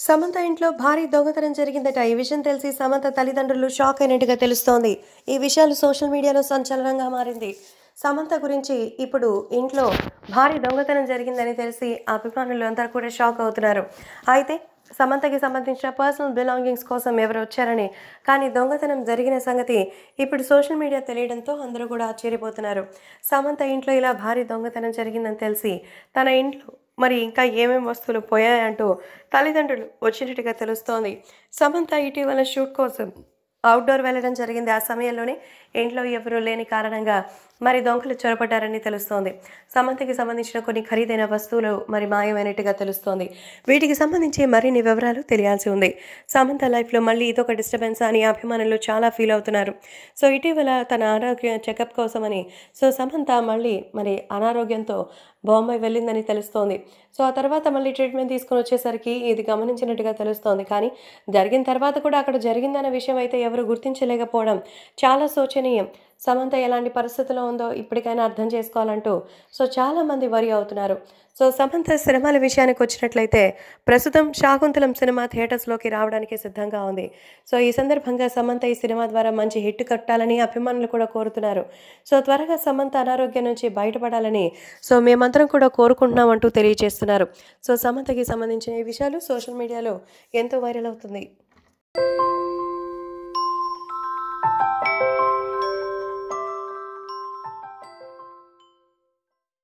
సమంత ఇంట్లో భారీ దొంగతనం జరిగిందట ఈ విషయం తెలిసి సమంత తల్లిదండ్రులు షాక్ అయినట్టుగా తెలుస్తోంది ఈ విషయాలు సోషల్ మీడియాలో సంచలనంగా మారింది సమంత గురించి ఇప్పుడు ఇంట్లో భారీ దొంగతనం జరిగిందని తెలిసి అభిమానులు అందరూ కూడా షాక్ అవుతున్నారు అయితే సమంతకి సంబంధించిన పర్సనల్ బిలాంగింగ్స్ కోసం ఎవరు వచ్చారని కానీ దొంగతనం జరిగిన సంగతి ఇప్పుడు సోషల్ మీడియా తెలియడంతో అందరూ కూడా ఆశ్చర్యపోతున్నారు సమంత ఇంట్లో ఇలా భారీ దొంగతనం జరిగిందని తెలిసి తన ఇంట్లో మరి ఇంకా ఏమేం వస్తువులు పోయాయంటూ తల్లిదండ్రులు వచ్చినట్టుగా తెలుస్తోంది సమంత ఇటీవల షూట్ కోసం అవుట్డోర్ వెళ్ళడం జరిగింది ఆ సమయంలోనే ఇంట్లో ఎవరూ లేని కారణంగా మరి దొంగలు చొరపడ్డారని తెలుస్తోంది సమంతకి సంబంధించిన కొన్ని ఖరీదైన వస్తువులు మరి మాయమైనట్టుగా తెలుస్తోంది వీటికి సంబంధించి మరిన్ని వివరాలు తెలియాల్సి ఉంది సమంత లైఫ్లో మళ్ళీ ఇదొక డిస్టర్బెన్స్ అని అభిమానులు చాలా ఫీల్ అవుతున్నారు సో ఇటీవల తన ఆరోగ్య చెకప్ కోసమని సో సమంత మళ్ళీ మరి అనారోగ్యంతో బాంబే వెళ్ళిందని తెలుస్తోంది సో ఆ తర్వాత మళ్ళీ ట్రీట్మెంట్ తీసుకొని వచ్చేసరికి ఇది గమనించినట్టుగా తెలుస్తోంది కానీ జరిగిన తర్వాత కూడా అక్కడ జరిగిందన్న విషయం అయితే ఎవరు గుర్తించలేకపోవడం చాలా శోచనీయం సమంత ఎలాంటి పరిస్థితిలో ఉందో ఇప్పటికైనా అర్థం చేసుకోవాలంటూ సో చాలామంది వరి అవుతున్నారు సో సమంత సినిమాల విషయానికి వచ్చినట్లయితే ప్రస్తుతం శాకుంతలం సినిమా థియేటర్స్లోకి రావడానికి సిద్ధంగా ఉంది సో ఈ సందర్భంగా సమంత ఈ సినిమా ద్వారా మంచి హిట్ కట్టాలని అభిమానులు కూడా కోరుతున్నారు సో త్వరగా సమంత అనారోగ్యం నుంచి బయటపడాలని సో మేమందరం కూడా కోరుకుంటున్నాం అంటూ తెలియజేస్తున్నారు సో సమంతకి సంబంధించిన ఈ విషయాలు సోషల్ మీడియాలో ఎంతో వైరల్ అవుతుంది